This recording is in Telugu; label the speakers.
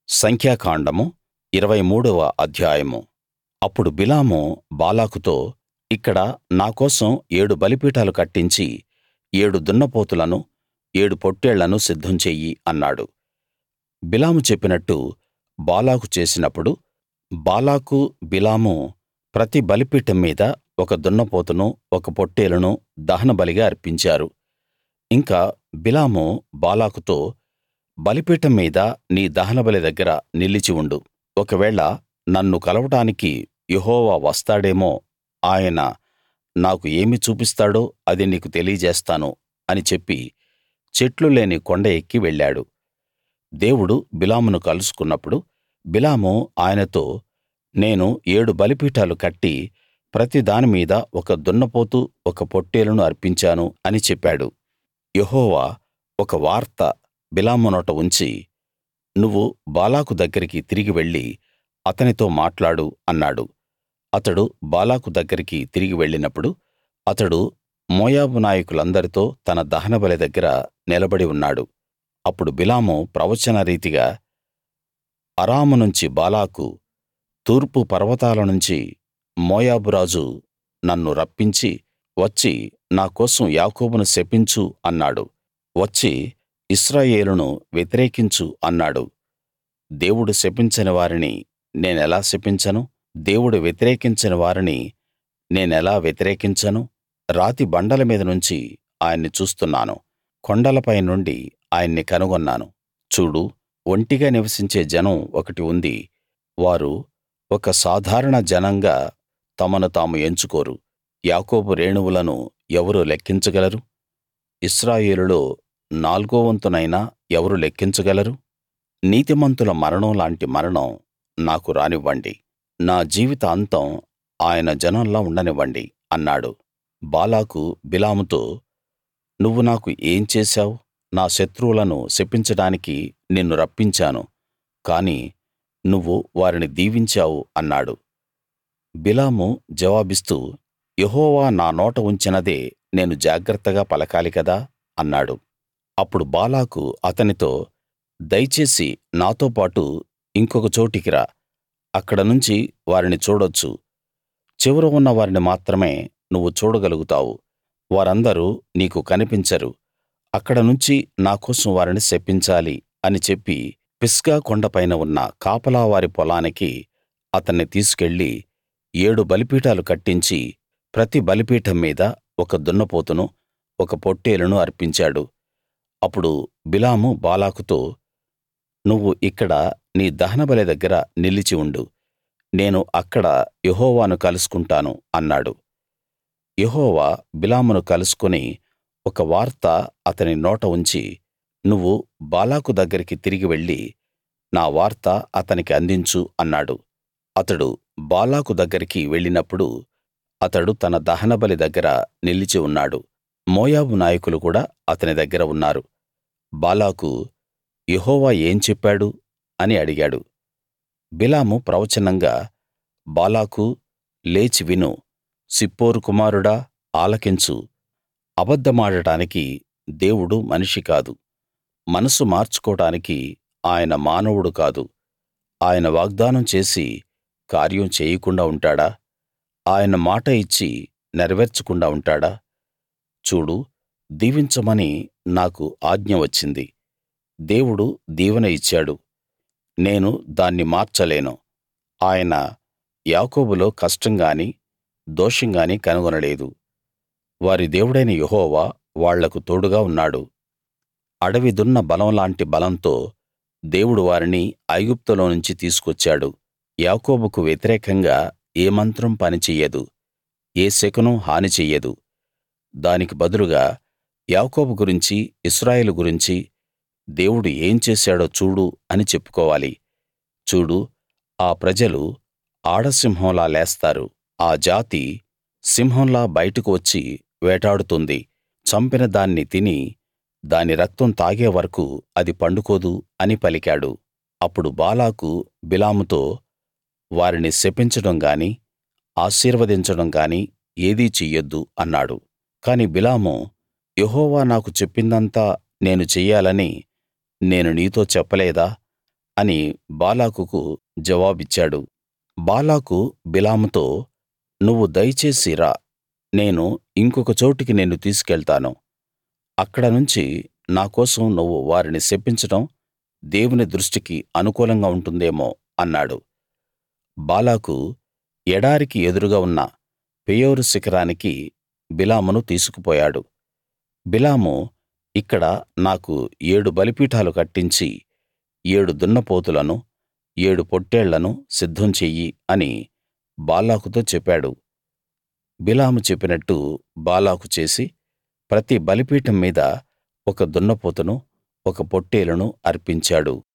Speaker 1: సంఖ్యాకాండము ఇరవై మూడవ అధ్యాయము అప్పుడు బిలాము బాలాకుతో ఇక్కడ నా కోసం ఏడు బలిపీఠాలు కట్టించి ఏడు దున్నపోతులను ఏడు పొట్టేళ్లను సిద్ధం చెయ్యి అన్నాడు బిలాము చెప్పినట్టు బాలాకు చేసినప్పుడు బాలాకు బిలాము ప్రతి బలిపీఠం మీద ఒక దున్నపోతును ఒక పొట్టేలును దహనబలిగా అర్పించారు ఇంకా బిలాము బాలాకుతో బలిపీఠం మీద నీ దహనబలి దగ్గర నిలిచి ఉండు ఒకవేళ నన్ను కలవడానికి యెహోవా వస్తాడేమో ఆయన నాకు ఏమి చూపిస్తాడో అది నీకు తెలియజేస్తాను అని చెప్పి చెట్లు లేని కొండ ఎక్కి వెళ్ళాడు దేవుడు బిలామును కలుసుకున్నప్పుడు బిలాము ఆయనతో నేను ఏడు బలిపీఠాలు కట్టి ప్రతి దాని మీద ఒక దున్నపోతు ఒక పొట్టేలును అర్పించాను అని చెప్పాడు యెహోవా ఒక వార్త బిలాము నోట ఉంచి నువ్వు బాలాకు దగ్గరికి తిరిగి వెళ్లి అతనితో మాట్లాడు అన్నాడు అతడు బాలాకు దగ్గరికి తిరిగి వెళ్ళినప్పుడు అతడు మోయాబు నాయకులందరితో తన దహనబలి దగ్గర నిలబడి ఉన్నాడు అప్పుడు బిలాము ప్రవచన రీతిగా అరాము నుంచి బాలాకు తూర్పు పర్వతాల నుంచి మోయాబు రాజు నన్ను రప్పించి వచ్చి నా కోసం యాకోబును శపించు అన్నాడు వచ్చి ఇశ్రాయేలును వ్యతిరేకించు అన్నాడు దేవుడు శపించని వారిని నేనెలా శపించను దేవుడు వ్యతిరేకించని వారిని నేనెలా వ్యతిరేకించను రాతి బండల మీద నుంచి ఆయన్ని చూస్తున్నాను కొండలపై నుండి ఆయన్ని కనుగొన్నాను చూడు ఒంటిగా నివసించే జనం ఒకటి ఉంది వారు ఒక సాధారణ జనంగా తమను తాము ఎంచుకోరు యాకోబు రేణువులను ఎవరు లెక్కించగలరు ఇశ్రాయేలులో నాల్గో వంతునైనా ఎవరు లెక్కించగలరు నీతిమంతుల మరణం లాంటి మరణం నాకు రానివ్వండి నా జీవిత అంతం ఆయన జనంలా ఉండనివ్వండి అన్నాడు బాలాకు బిలాముతో నువ్వు నాకు ఏం చేశావు నా శత్రువులను శపించడానికి నిన్ను రప్పించాను కాని నువ్వు వారిని దీవించావు అన్నాడు బిలాము జవాబిస్తూ యెహోవా నా నోట ఉంచినదే నేను జాగ్రత్తగా పలకాలి కదా అన్నాడు అప్పుడు బాలాకు అతనితో దయచేసి నాతో పాటు ఇంకొక చోటికి రా అక్కడ నుంచి వారిని చూడొచ్చు చివర ఉన్న వారిని మాత్రమే నువ్వు చూడగలుగుతావు వారందరూ నీకు కనిపించరు అక్కడ నుంచి నా కోసం వారిని శపించాలి అని చెప్పి పిస్గా కొండపైన ఉన్న కాపలావారి పొలానికి అతన్ని తీసుకెళ్ళి ఏడు బలిపీఠాలు కట్టించి ప్రతి బలిపీఠం మీద ఒక దున్నపోతును ఒక పొట్టేలును అర్పించాడు అప్పుడు బిలాము బాలాకుతో నువ్వు ఇక్కడ నీ దహనబలి దగ్గర నిలిచి ఉండు నేను అక్కడ యెహోవాను కలుసుకుంటాను అన్నాడు యెహోవా బిలామును కలుసుకుని ఒక వార్త అతని నోట ఉంచి నువ్వు బాలాకు దగ్గరికి తిరిగి వెళ్లి నా వార్త అతనికి అందించు అన్నాడు అతడు బాలాకు దగ్గరికి వెళ్ళినప్పుడు అతడు తన దహనబలి దగ్గర నిలిచి ఉన్నాడు మోయాబు నాయకులు కూడా అతని దగ్గర ఉన్నారు బాలాకు యెహోవా ఏం చెప్పాడు అని అడిగాడు బిలాము ప్రవచనంగా బాలాకు లేచి విను సిప్పోరు కుమారుడా ఆలకించు అబద్ధమాడడానికి దేవుడు మనిషి కాదు మనసు మార్చుకోడానికి ఆయన మానవుడు కాదు ఆయన వాగ్దానం చేసి కార్యం చేయకుండా ఉంటాడా ఆయన మాట ఇచ్చి నెరవేర్చకుండా ఉంటాడా చూడు దీవించమని నాకు ఆజ్ఞ వచ్చింది దేవుడు దీవెన ఇచ్చాడు నేను దాన్ని మార్చలేను ఆయన యాకోబులో కష్టం గాని దోషం గాని కనుగొనలేదు వారి దేవుడైన యెహోవా వాళ్లకు తోడుగా ఉన్నాడు అడవి దున్న బలం లాంటి బలంతో దేవుడు వారిని ఐగుప్తులో నుంచి తీసుకొచ్చాడు యాకోబుకు వ్యతిరేకంగా ఏ మంత్రం పని చెయ్యదు ఏ శకునం హాని చెయ్యదు దానికి బదులుగా యాకోబు గురించి ఇశ్రాయేలు గురించి దేవుడు ఏం చేశాడో చూడు అని చెప్పుకోవాలి చూడు ఆ ప్రజలు ఆడసింహంలా లేస్తారు ఆ జాతి సింహంలా బయటకు వచ్చి వేటాడుతుంది చంపిన దాన్ని తిని దాని రక్తం తాగే వరకూ అది పండుకోదు అని పలికాడు అప్పుడు బాలాకు బిలాముతో వారిని శపించడం గాని ఆశీర్వదించడం గాని ఏదీ చెయ్యొద్దు అన్నాడు కాని బిలాము యెహోవా నాకు చెప్పిందంతా నేను చెయ్యాలని నేను నీతో చెప్పలేదా అని బాలాకుకు జవాబిచ్చాడు బాలాకు బిలాముతో నువ్వు దయచేసి రా నేను ఇంకొక చోటికి నిన్ను తీసుకెళ్తాను అక్కడ నుంచి నా కోసం నువ్వు వారిని శపించడం దేవుని దృష్టికి అనుకూలంగా ఉంటుందేమో అన్నాడు బాలాకు ఎడారికి ఎదురుగా ఉన్న పెయోరు శిఖరానికి బిలామును తీసుకుపోయాడు బిలాము ఇక్కడ నాకు ఏడు బలిపీఠాలు కట్టించి ఏడు దున్నపోతులను ఏడు పొట్టేళ్లను సిద్ధం చెయ్యి అని బాలాకుతో చెప్పాడు బిలాము చెప్పినట్టు బాలాకు చేసి ప్రతి బలిపీఠం మీద ఒక దున్నపోతును ఒక పొట్టేలును అర్పించాడు